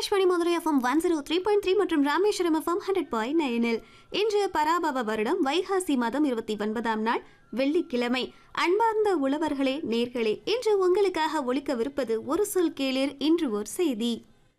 Akashvani Madurai FM one zero three point three மற்றும் Rameswaram FM hundred point நைனில் இன்று பராபவ வருடம் வைகாசி மாதம் இருபத்தி ஒன்பதாம் நாள் வெள்ளிக்கிழமை அன்பார்ந்த உழவர்களே நேர்களே இன்று உங்களுக்காக ஒழிக்கவிருப்பது ஒரு சொல் கேளீர் இன்று ஒரு செய்தி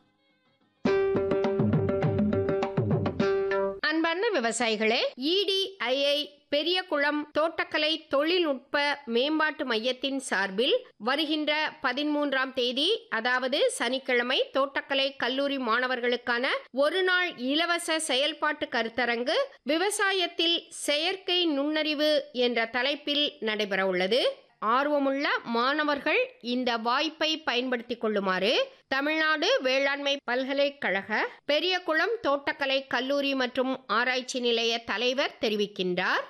அன்பார்ந்த விவசாயிகளே இடிஐஐ பெரியகுளம் தோட்டக்கலை தொழில்நுட்ப மேம்பாட்டு மையத்தின் சார்பில் வருகின்ற பதிமூன்றாம் தேதி அதாவது சனிக்கிழமை தோட்டக்கலை கல்லூரி மாணவர்களுக்கான ஒரு நாள் இலவச செயல்பாட்டு கருத்தரங்கு விவசாயத்தில் செயற்கை நுண்ணறிவு என்ற தலைப்பில் நடைபெற உள்ளது ஆர்வமுள்ள மாணவர்கள் இந்த வாய்ப்பை பயன்படுத்திக் கொள்ளுமாறு தமிழ்நாடு வேளாண்மை பல்கலைக்கழக பெரியகுளம் தோட்டக்கலை கல்லூரி மற்றும் ஆராய்ச்சி நிலைய தலைவர் தெரிவிக்கின்றார்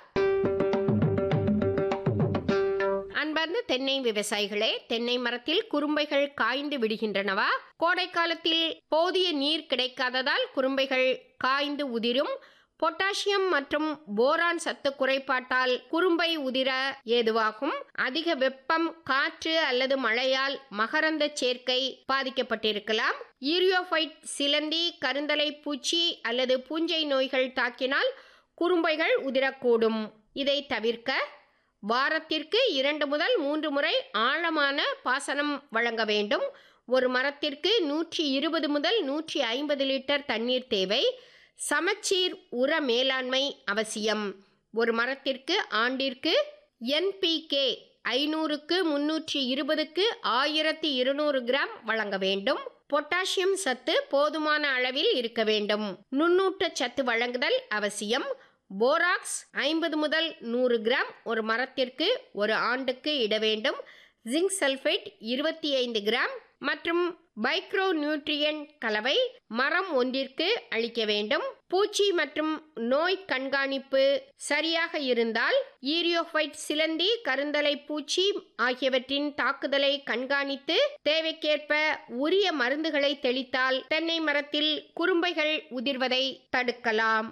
அன்பார்ந்த தென்னை விவசாயிகளே தென்னை மரத்தில் குறும்பைகள் காய்ந்து விடுகின்றனவா கோடை காலத்தில் போதிய நீர் கிடைக்காததால் குறும்பைகள் காய்ந்து உதிரும் பொட்டாசியம் மற்றும் போரான் சத்து குறைபாட்டால் குறும்பை உதிர ஏதுவாகும் அதிக வெப்பம் காற்று அல்லது மழையால் மகரந்த சேர்க்கை பாதிக்கப்பட்டிருக்கலாம் ஈரியோஃபைட் சிலந்தி கருந்தலை பூச்சி அல்லது பூஞ்சை நோய்கள் தாக்கினால் குறும்பைகள் உதிரக்கூடும் இதை தவிர்க்க வாரத்திற்கு இரண்டு முதல் மூன்று முறை ஆழமான பாசனம் வழங்க வேண்டும் ஒரு மரத்திற்கு நூற்றி இருபது முதல் நூற்றி ஐம்பது லிட்டர் தண்ணீர் தேவை சமச்சீர் உர மேலாண்மை அவசியம் ஒரு மரத்திற்கு ஆண்டிற்கு என்பிகே ஐநூறுக்கு முன்னூற்றி இருபதுக்கு ஆயிரத்தி இருநூறு கிராம் வழங்க வேண்டும் பொட்டாசியம் சத்து போதுமான அளவில் இருக்க வேண்டும் நுண்ணூட்ட சத்து வழங்குதல் அவசியம் போராக்ஸ் ஐம்பது முதல் நூறு கிராம் ஒரு மரத்திற்கு ஒரு ஆண்டுக்கு இட வேண்டும் ஜிங்க் சல்ஃபேட் இருபத்தி ஐந்து கிராம் மற்றும் மைக்ரோ நியூட்ரியன் கலவை மரம் ஒன்றிற்கு அளிக்க வேண்டும் பூச்சி மற்றும் நோய் கண்காணிப்பு சரியாக இருந்தால் ஈரியோஃபைட் சிலந்தி கருந்தலை பூச்சி ஆகியவற்றின் தாக்குதலை கண்காணித்து தேவைக்கேற்ப உரிய மருந்துகளை தெளித்தால் தென்னை மரத்தில் குறும்பைகள் உதிர்வதை தடுக்கலாம்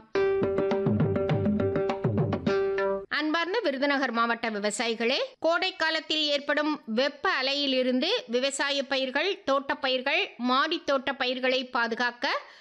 அன்பார்ந்த விருதுநகர் மாவட்ட விவசாயிகளே கோடை காலத்தில் ஏற்படும் வெப்ப அலையிலிருந்து விவசாய பயிர்கள் தோட்டப்பயிர்கள் மாடி தோட்ட பயிர்களை பாதுகாக்க